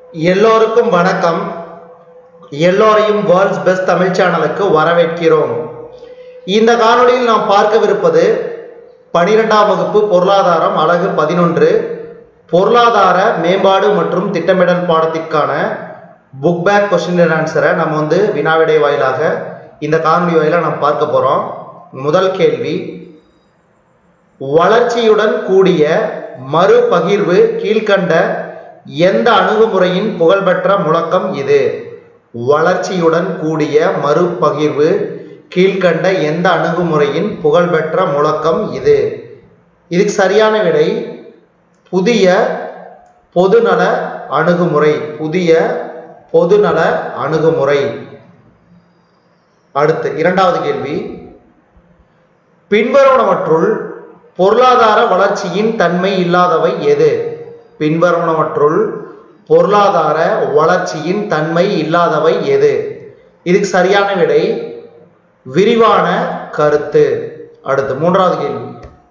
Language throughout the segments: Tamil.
எல்லோருக்கும் வணக்கம் எல்லோரையும் வேர்ல்ட்ஸ் பெஸ்ட் தமிழ் சேனலுக்கு வரவேற்கிறோம் இந்த காணொளியில் நாம் பார்க்கவிருப்பது பனிரெண்டாம் வகுப்பு பொருளாதாரம் அலகு பதினொன்று பொருளாதார மேம்பாடு மற்றும் திட்டமிடல் பாடத்திற்கான புக் பேக் கொஸ்டின் அண்ட் ஆன்சரை நம்ம வந்து வினாவிடை வாயிலாக இந்த காணொளி வாயிலாக நாம் பார்க்க போகிறோம் முதல் கேள்வி வளர்ச்சியுடன் கூடிய மறுபகிர்வு கீழ்கண்ட எந்த அணுகுமுறையின் புகழ்பெற்ற முழக்கம் இது வளர்ச்சியுடன் கூடிய மறுபகிர்வு கீழ்கண்ட எந்த அணுகுமுறையின் புகழ்பெற்ற முழக்கம் இது இதுக்கு சரியான விடை புதிய பொதுநல அணுகுமுறை புதிய பொதுநல அணுகுமுறை அடுத்து இரண்டாவது கேள்வி பின்வருவனவற்றுள் பொருளாதார வளர்ச்சியின் தன்மை இல்லாதவை எது பின்வருவனவற்றுள் பொருளாதார வளர்ச்சியின் தன்மை இல்லாதவை எது இதுக்கு சரியான விடை விரிவான கருத்து அடுத்து மூன்றாவது கேள்வி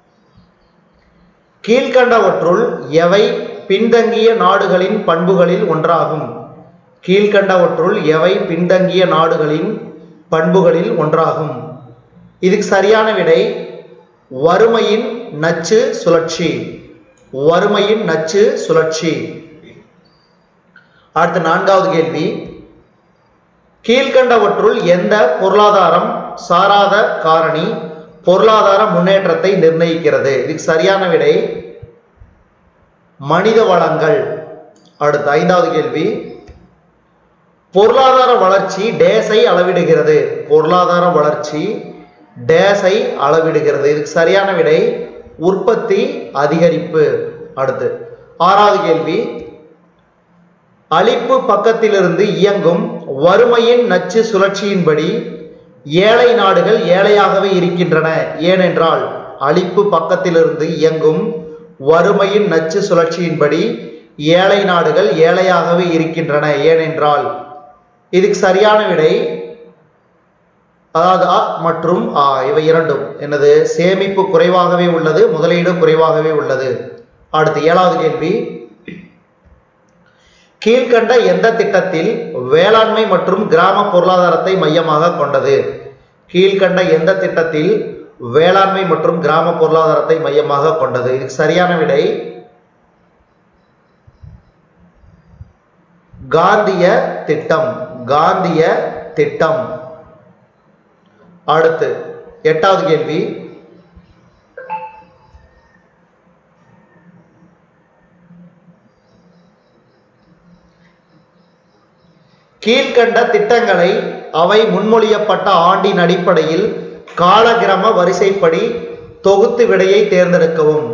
கீழ்கண்டவற்றுள் எவை பின்தங்கிய நாடுகளின் பண்புகளில் ஒன்றாகும் கீழ்கண்டவற்றுள் எவை பின்தங்கிய நாடுகளின் பண்புகளில் ஒன்றாகும் இதுக்கு சரியான விடை வறுமையின் நச்சு சுழற்சி வறுமையின் நச்சு சுழற்சி அடுத்த நான்காவது கேள்வி கீழ்கண்டவற்றுள் எந்த பொருளாதாரம் சாராத காரணி பொருளாதார முன்னேற்றத்தை நிர்ணயிக்கிறது இதுக்கு சரியான விடை மனித வளங்கள் அடுத்த ஐந்தாவது கேள்வி பொருளாதார வளர்ச்சி டேஸை அளவிடுகிறது பொருளாதார வளர்ச்சி டேஸை அளவிடுகிறது இதுக்கு சரியான விடை உற்பத்தி அதிகரிப்பு அடுத்து ஆறாவது கேள்வி அழிப்பு பக்கத்திலிருந்து இயங்கும் வறுமையின் நச்சு சுழற்சியின்படி ஏழை நாடுகள் ஏழையாகவே இருக்கின்றன ஏனென்றால் அழிப்பு பக்கத்திலிருந்து இயங்கும் வறுமையின் நச்சு சுழற்சியின்படி ஏழை நாடுகள் ஏழையாகவே இருக்கின்றன ஏனென்றால் இதுக்கு சரியான விடை அதாவது அ மற்றும் ஆ இவை இரண்டும் எனது சேமிப்பு குறைவாகவே உள்ளது முதலீடு குறைவாகவே உள்ளது அடுத்து ஏழாவது கேள்வி கீழ்கண்ட எந்த திட்டத்தில் வேளாண்மை மற்றும் கிராம பொருளாதாரத்தை மையமாக கொண்டது கீழ்கண்ட எந்த திட்டத்தில் வேளாண்மை மற்றும் கிராம பொருளாதாரத்தை மையமாக கொண்டது இதுக்கு சரியான விடை காந்திய திட்டம் காந்திய திட்டம் அடுத்து எட்டாவது கேள்வி கீழ்கண்ட திட்டங்களை அவை முன்மொழியப்பட்ட ஆண்டின் அடிப்படையில் காலகிரம வரிசைப்படி தொகுத்து விடையை தேர்ந்தெடுக்கவும்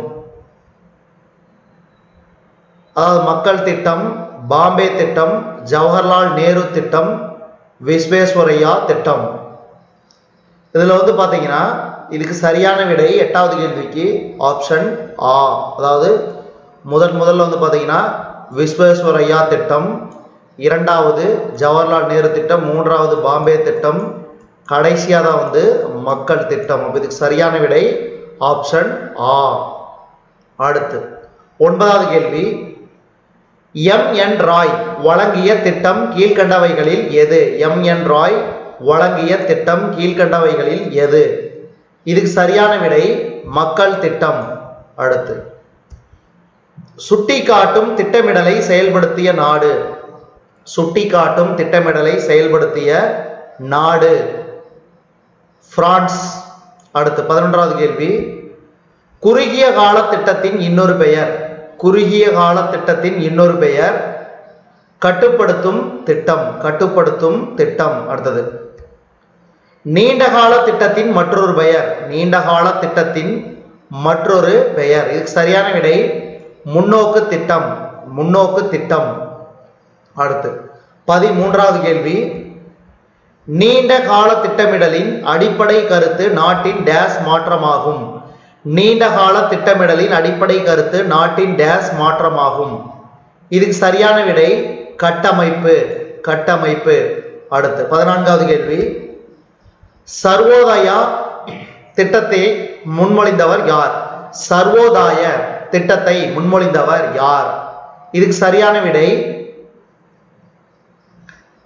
அதாவது மக்கள் திட்டம் பாம்பே திட்டம் ஜவஹர்லால் நேரு திட்டம் விஸ்வேஸ்வரையா திட்டம் இதில் வந்து பார்த்தீங்கன்னா இதுக்கு சரியான விடை எட்டாவது கேள்விக்கு ஆப்ஷன் ஆ அதாவது முதன் முதல்ல வந்து பார்த்தீங்கன்னா விஸ்வேஸ்வரையா திட்டம் இரண்டாவது ஜவஹர்லால் நேரு திட்டம் மூன்றாவது பாம்பே திட்டம் கடைசியாக தான் வந்து மக்கள் திட்டம் அப்போ இதுக்கு சரியான விடை ஆப்ஷன் ஆ அடுத்து ஒன்பதாவது கேள்வி எம் என் ராய் வழங்கிய திட்டம் கீழ்கண்டவைகளில் எது எம் என் ராய் வழங்கிய திட்டம் கீழ்கண்டவைகளில் எது இதுக்கு சரியான விடை மக்கள் திட்டம் அடுத்து சுட்டி காட்டும் திட்டமிடலை செயல்படுத்திய நாடு சுட்டி காட்டும் திட்டமிடலை செயல்படுத்திய நாடு பிரான்ஸ் அடுத்து பதினொன்றாவது கேள்வி குறுகிய கால திட்டத்தின் இன்னொரு பெயர் குறுகிய கால திட்டத்தின் இன்னொரு பெயர் கட்டுப்படுத்தும் திட்டம் கட்டுப்படுத்தும் திட்டம் அடுத்தது நீண்ட கால திட்டத்தின் மற்றொரு பெயர் நீண்ட கால திட்டத்தின் மற்றொரு பெயர் இதுக்கு சரியான விடை முன்னோக்கு திட்டம் முன்னோக்கு திட்டம் அடுத்து பதிமூன்றாவது கேள்வி நீண்ட கால திட்டமிடலின் அடிப்படை கருத்து நாட்டின் டேஸ் மாற்றமாகும் நீண்ட கால திட்டமிடலின் அடிப்படை கருத்து நாட்டின் டேஸ் மாற்றமாகும் இதுக்கு சரியான விடை கட்டமைப்பு கட்டமைப்பு அடுத்து பதினான்காவது கேள்வி சர்வோதயா திட்டத்தை முன்மொழிந்தவர் யார் சர்வோதாய திட்டத்தை முன்மொழிந்தவர் யார் இதுக்கு சரியான விடை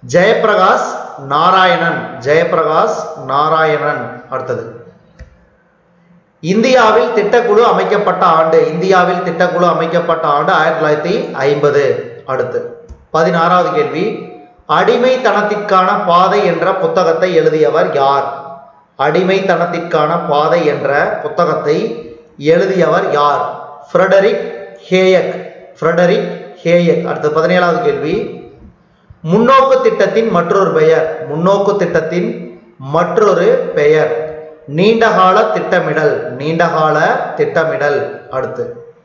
ஜெயப்பிரகாஷ் நாராயணன் ஜெயப்பிரகாஷ் நாராயணன் அடுத்தது இந்தியாவில் திட்டக்குழு அமைக்கப்பட்ட ஆண்டு இந்தியாவில் திட்டக்குழு அமைக்கப்பட்ட ஆண்டு ஆயிரத்தி தொள்ளாயிரத்தி ஐம்பது அடுத்து பதினாறாவது கேள்வி அடிமைத்தனத்திற்கான பாதை என்ற புத்தகத்தை எழுதியவர் யார் அடிமைத்தனத்திற்கான பாதை என்ற புத்தகத்தை எழுதியவர் யார் ஃப்ரெடரிக் ஹேயக் ஃப்ரெடரிக் ஹேயக் அடுத்து பதினேழாவது கேள்வி முன்னோக்கு திட்டத்தின் மற்றொரு பெயர் முன்னோக்கு திட்டத்தின் மற்றொரு பெயர் நீண்டகால திட்டமிடல் நீண்டகால திட்டமிடல் அடுத்து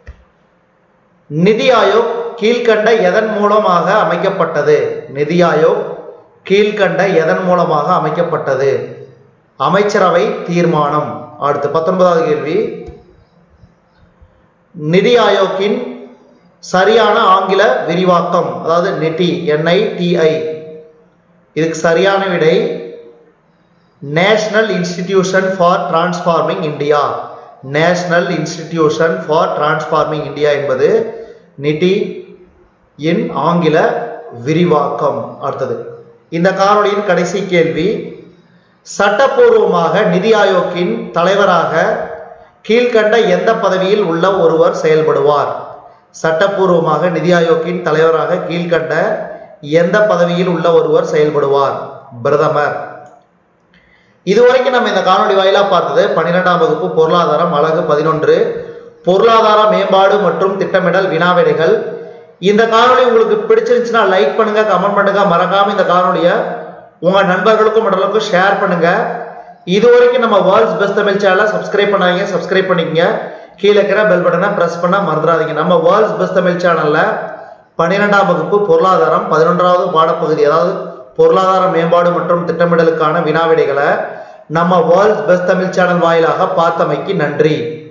நிதி ஆயோக் கீழ்கண்ட எதன் மூலமாக அமைக்கப்பட்டது நிதி ஆயோக் கீழ்கண்ட எதன் மூலமாக அமைக்கப்பட்டது அமைச்சரவை தீர்மானம் அடுத்து பத்தொன்பதாவது கேள்வி நிதி ஆயோக்கின் சரியான ஆங்கில விரிவாக்கம் அதாவது நெட்டி என்ஐடிஐ இதுக்கு சரியான விடை National Institution for Transforming India National Institution for Transforming India என்பது நிதி இன் ஆங்கில விரிவாக்கம் அடுத்தது இந்த காணொளியின் கடைசி கேள்வி சட்டப்பூர்வமாக நிதி ஆயோக்கின் தலைவராக கீழ்கண்ட எந்த பதவியில் உள்ள ஒருவர் செயல்படுவார் சட்டப்பூர்வமாக நிதி ஆயோக்கின் தலைவராக கீழ்கண்ட எந்த பதவியில் உள்ள ஒருவர் செயல்படுவார் பிரதமர் இதுவரைக்கும் நம்ம இந்த காணொளி வாயிலா பார்த்தது பன்னிரெண்டாம் வகுப்பு பொருளாதாரம் அழகு பதினொன்று பொருளாதார மேம்பாடு மற்றும் திட்டமிடல் வினாவிடைகள் இந்த காணொளி உங்களுக்கு பிடிச்சிருந்துச்சுன்னா லைக் பண்ணுங்க கமெண்ட் பண்ணுங்க மறக்காம இந்த காணொளியை உங்க நண்பர்களுக்கும் மற்றவர்களுக்கும் ஷேர் பண்ணுங்க இது வரைக்கும் நம்ம வேர்ல்ட்ஸ் பெஸ்ட் தமிழ் சேனலை சப்ஸ்கிரைப் பண்ணாதீங்க சப்ஸ்கிரைப் பண்ணிக்கங்க கீழே இருக்கிற பெல் பட்டனை பிரஸ் பண்ண மறந்துடாதீங்க நம்ம வேர்ல்ட்ஸ் பெஸ்ட் தமிழ் சேனல்ல பன்னிரெண்டாம் வகுப்பு பொருளாதாரம் பதினொன்றாவது பாடப்பகுதி அதாவது பொருளாதார மேம்பாடு மற்றும் திட்டமிடலுக்கான வினாவிடைகளை நம்ம வேர்ல்ட்ஸ் பெஸ்ட் தமிழ் சேனல் வாயிலாக பார்த்தமைக்கு நன்றி